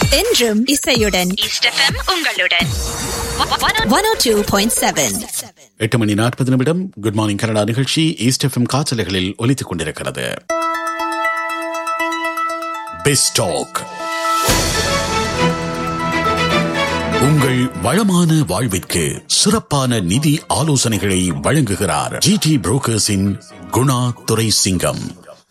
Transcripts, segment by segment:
என்றும் இசையுடன் east FM உங்களுடன் one oh two point seven எட்டு மணி நாற்பது நிமிடம் குட் மார்னிங் கனடா நிகழ்ச்சி ஈஸ்ட் எஃப்எம் காற்றலைகளில் ஒலித்துக் கொண்டிருக்கிறது பெஸ்டாக் உங்கள் வளமான வாழ்விற்கு சிறப்பான நிதி ஆலோசனைகளை வழங்குகிறார் ஜிடி புரோக்கர்ஸின் குணா துரை சிங்கம்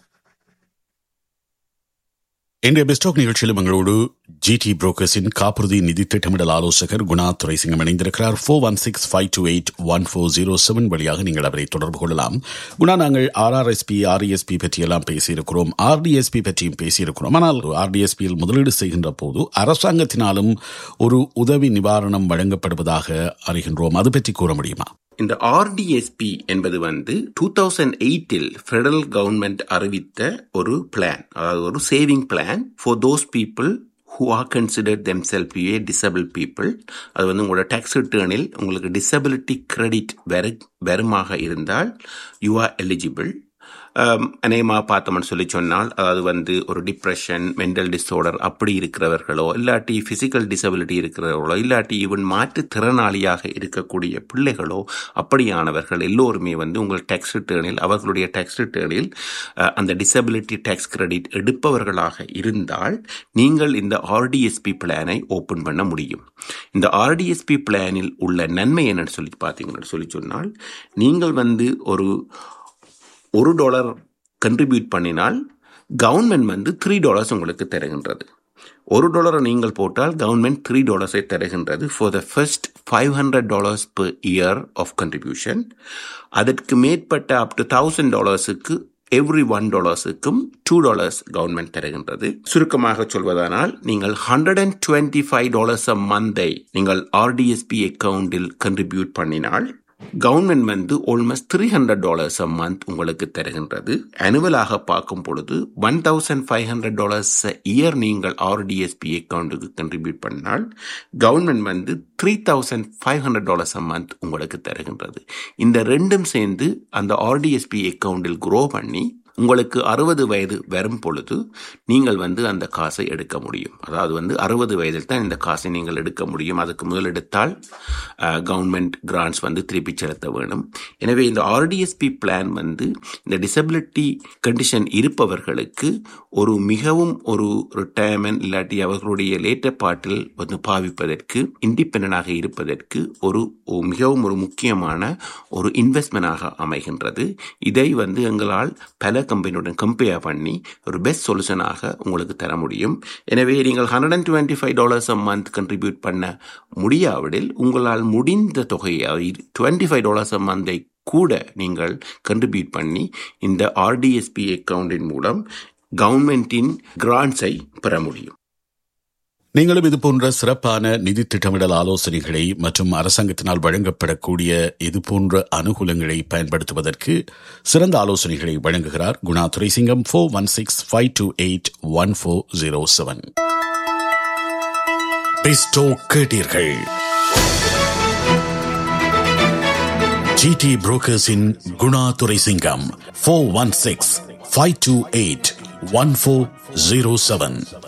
இன்றைய பெஸ்டாக் நிகழ்ச்சியிலும் எங்களோடு ஜிடி புரோக்கர்ஸின் காப்புறுதி நிதி திட்டமிடல் ஆலோசகர் குணா துரைசிங்கம் இணைந்திருக்கிறார் four one six five two eight one four zero seven வழியாக நீங்கள் அவரை தொடர்பு கொள்ளலாம் குணா நாங்கள் ஆர்ஆர்எஸ்பி ஆர்இஎஸ்பி பற்றியெல்லாம் பேசியிருக்கிறோம் ஆர்டிஎஸ்பி பற்றியும் பேசியிருக்கிறோம் ஆனால் ஆர்டிஎஸ்பியில் முதலீடு செய்கின்ற போது அரசாங்கத்தினாலும் ஒரு உதவி நிவாரணம் வழங்கப்படுவதாக அறிகின்றோம் அது பற்றி கூற முடியுமா இந்த ஆர்டிஎஸ்பி என்பது வந்து டூ தௌசண்ட் எயிட்டில் ஃபெடரல் கவர்மெண்ட் அறிவித்த ஒரு பிளான் அதாவது ஒரு saving plan for those people who are considered them self a disable people அது வந்து உங்களோட டேக்ஸ் ரிட்டர்னில் உங்களுக்கு டிசபிலிட்டி கிரெடிட் வெறு வெறுமாக இருந்தால் யூ ஆர் எலிஜிபிள் அநேகமாக பார்த்தோம்னு சொல்லி சொன்னால் அதாவது வந்து ஒரு டிப்ரெஷன் மென்டல் டிஸார்டர் அப்படி இருக்கிறவர்களோ இல்லாட்டி ஃபிசிக்கல் டிசபிலிட்டி இருக்கிறவர்களோ இல்லாட்டி ஈவன் மாற்றுத்திறனாளியாக இருக்கக்கூடிய பிள்ளைகளோ அப்படியானவர்கள் எல்லோருமே வந்து உங்கள் டேக்ஸ் ரிட்டர்னில் அவர்களுடைய டேக்ஸ் ரிட்டர்னில் அந்த டிசபிலிட்டி டேக்ஸ் கிரெடிட் எடுப்பவர்களாக இருந்தால் நீங்கள் இந்த ஆர்டிஎஸ்பி பிளானை ஓப்பன் பண்ண முடியும் இந்த ஆர்டிஎஸ்பி பிளானில் உள்ள நன்மை என்னன்னு சொல்லி பார்த்தீங்கன்னு சொல்லி சொன்னால் நீங்கள் வந்து ஒரு ஒரு டாலர் கண்ட்ரிபியூட் பண்ணினால் கவர்மெண்ட் வந்து த்ரீ டாலர்ஸ் உங்களுக்கு தருகின்றது ஒரு டாலரை நீங்கள் போட்டால் கவர்மெண்ட் த்ரீ டாலர்ஸை தருகின்றது for the first five hundred dollars per year of contribution அதற்கு மேற்பட்ட அப் டு தௌசண்ட் டாலர்ஸுக்கு எவ்ரி ஒன் டாலர்ஸுக்கும் டூ டாலர்ஸ் கவர்மெண்ட் தருகின்றது சுருக்கமாக சொல்வதானால் நீங்கள் hundred and twenty five dollars a மந்தை நீங்கள் ஆர்டிஎஸ்பி அக்கவுண்டில் கண்ட்ரிபியூட் பண்ணினால் கவர்மெண்ட் வந்து almost three hundred dollars a month உங்களுக்கு தருகின்றது அனுவலாக பார்க்கும் பொழுது one thousand five hundred dollars year நீங்கள் ஆர்டிஎஸ்பி அக்கௌண்ட்டுக்கு கண்ட்ரிபியூட் பண்ணால் கவர்மெண்ட் வந்து three thousand five hundred dollars a month உங்களுக்கு தருகின்றது இந்த ரெண்டும் சேர்ந்து அந்த ஆர்டிஎஸ்பி அக்கௌண்டில் குரோ பண்ணி உங்களுக்கு அறுபது வயது வரும் பொழுது நீங்கள் வந்து அந்த காசை எடுக்க முடியும் அதாவது வந்து அறுபது வயதில் தான் இந்த காசை நீங்கள் எடுக்க முடியும் அதுக்கு முதல் எடுத்தால் கவர்மெண்ட் கிராண்ட்ஸ் வந்து திருப்பி செலுத்த வேணும் எனவே இந்த ஆர்டிஎஸ்பி பிளான் வந்து இந்த டிசபிலிட்டி கண்டிஷன் இருப்பவர்களுக்கு ஒரு மிகவும் ஒரு ரிட்டையர்மெண்ட் இல்லாட்டி அவர்களுடைய லேட்ட பாட்டில் வந்து பாவிப்பதற்கு இண்டிபெண்டாக இருப்பதற்கு ஒரு மிகவும் ஒரு முக்கியமான ஒரு இன்வெஸ்ட்மெண்டாக அமைகின்றது இதை வந்து எங்களால் பல கம்பெனியுடன் கம்பேர் பண்ணி ஒரு பெஸ்ட் சொல்யூஷனாக உங்களுக்கு தர முடியும் எனவே நீங்கள் hundred and twenty five dollars a month contribute பண்ண முடியாவிடில் உங்களால் முடிந்த தொகையை டுவெண்ட்டி ஃபைவ் டாலர்ஸ் அ மந்தை கூட நீங்கள் கண்ட்ரிபியூட் பண்ணி இந்த ஆர்டிஎஸ்பி அக்கவுண்டின் மூலம் கவர்மெண்டின் கிராண்ட்ஸை பெற முடியும் நீங்களும் இது போன்ற சிறப்பான நிதி திட்டமிடல் ஆலோசனைகளை மற்றும் அரசாங்கத்தினால் வழங்கப்படக்கூடிய இது போன்ற அனுகூலங்களை பயன்படுத்துவதற்கு சிறந்த ஆலோசனைகளை வழங்குகிறார் Guna Thuraisingam four one six five two eight one four zero seven பெஸ்டோ கேட்டீர்கள் ஜிடி புரோக்கர்ஸின் Guna Thuraisingam four one six five two eight one four zero seven